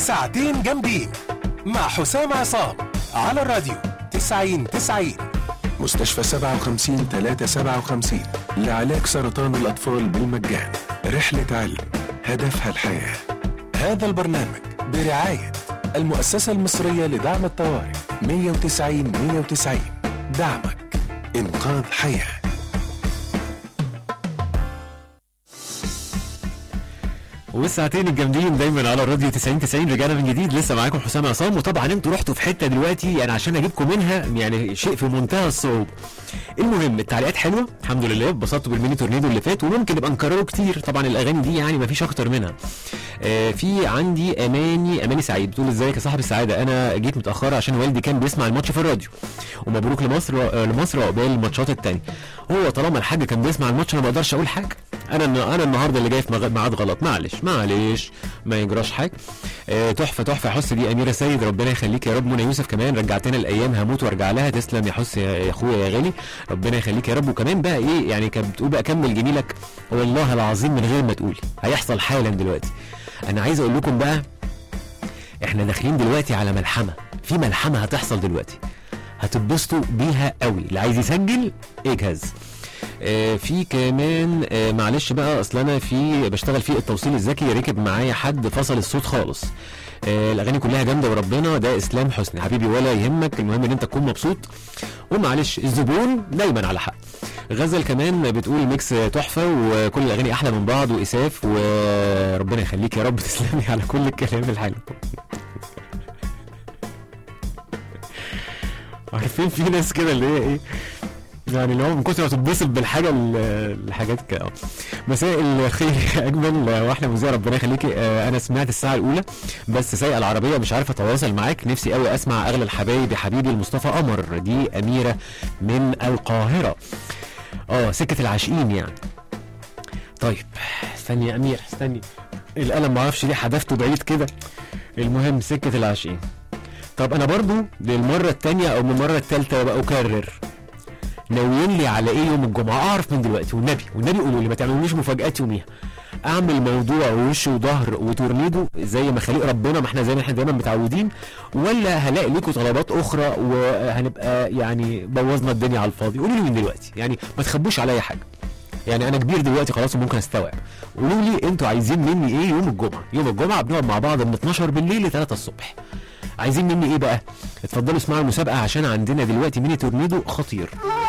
ساعتين جامدين مع حسام عصام على الراديو 90 90 مستشفى 57 357 لعلاج سرطان الأطفال بالمجان رحلة علم هدفها الحياة هذا البرنامج برعاية المؤسسة المصرية لدعم الطوارئ 190 190 دعمك إنقاذ حياه والساعتين الجامدين دايما على الراديو 90 90 رجعنا من جديد لسه معاكم حسام عصام وطبعا انتوا رحتوا في حته دلوقتي يعني عشان اجيبكم منها يعني شيء في منتهى الصعوبه. المهم التعليقات حلوه الحمد لله اتبسطتوا بالميني تورنيدو اللي فات وممكن نبقى نكرره كتير طبعا الاغاني دي يعني ما فيش اكتر منها. آه في عندي اماني اماني سعيد بتقول ازيك يا صاحب السعاده انا جيت متاخره عشان والدي كان بيسمع الماتش في الراديو ومبروك لمصر آه لمصر عقبال الماتشات التانية. هو طالما الحاج كان بيسمع الماتش انا ما اقدرش اقول حاجه. انا انا النهارده اللي جاي في مغ- ميعاد غلط معلش معلش ما يجراش حاجه آه، تحفه تحفه يا حس دي اميره سيد ربنا يخليك يا رب منى يوسف كمان رجعتنا الايام هموت وارجع لها تسلم يا حس يا يا اخويا يا غالي ربنا يخليك يا رب وكمان بقى ايه يعني كانت بتقول بقى كمل جميلك والله العظيم من غير ما تقولي هيحصل حالا دلوقتي انا عايز اقول لكم بقى احنا داخلين دلوقتي على ملحمه في ملحمه هتحصل دلوقتي هتتبسطوا بيها قوي اللي عايز يسجل اجهز آه، في كمان آه، معلش بقى اصل انا في بشتغل في التوصيل الذكي ركب معايا حد فصل الصوت خالص آه، الاغاني كلها جامده وربنا ده اسلام حسني حبيبي ولا يهمك المهم ان انت تكون مبسوط ومعلش الزبون دايما على حق غزل كمان بتقول ميكس تحفه وكل الاغاني احلى من بعض واساف وربنا يخليك يا رب تسلمي على كل الكلام الحلو عارفين في ناس كده اللي هي ايه يعني اللي هو من كتر ما تتبسط بالحاجه ال- الحاجات كده مساء الخير يا اجمل واحلى مذيع ربنا يخليكي آه، انا سمعت الساعه الاولى بس سايقه العربيه مش عارفه اتواصل معاك نفسي قوي اسمع اغلى الحبايب يا حبيبي المصطفى قمر دي اميره من القاهره اه سكه العاشقين يعني طيب استني يا امير استني القلم معرفش ليه حذفته بعيد كده المهم سكه العاشقين طب انا برضو للمره الثانيه او من المره الثالثه بقى اكرر ناويين لي على ايه يوم الجمعه اعرف من دلوقتي والنبي والنبي قولوا لي ما تعملوليش مفاجات يوميها اعمل موضوع وش وظهر وتورنيدو زي ما خليق ربنا ما احنا زي ما احنا دايما متعودين ولا هلاقي لكم طلبات اخرى وهنبقى يعني بوظنا الدنيا على الفاضي قولوا لي من دلوقتي يعني ما تخبوش عليا حاجه يعني انا كبير دلوقتي خلاص وممكن استوعب قولوا لي انتوا عايزين مني ايه يوم الجمعه يوم الجمعه بنقعد مع بعض من 12 بالليل ل 3 الصبح عايزين مني ايه بقى اتفضلوا اسمعوا المسابقه عشان عندنا دلوقتي ميني تورنيدو خطير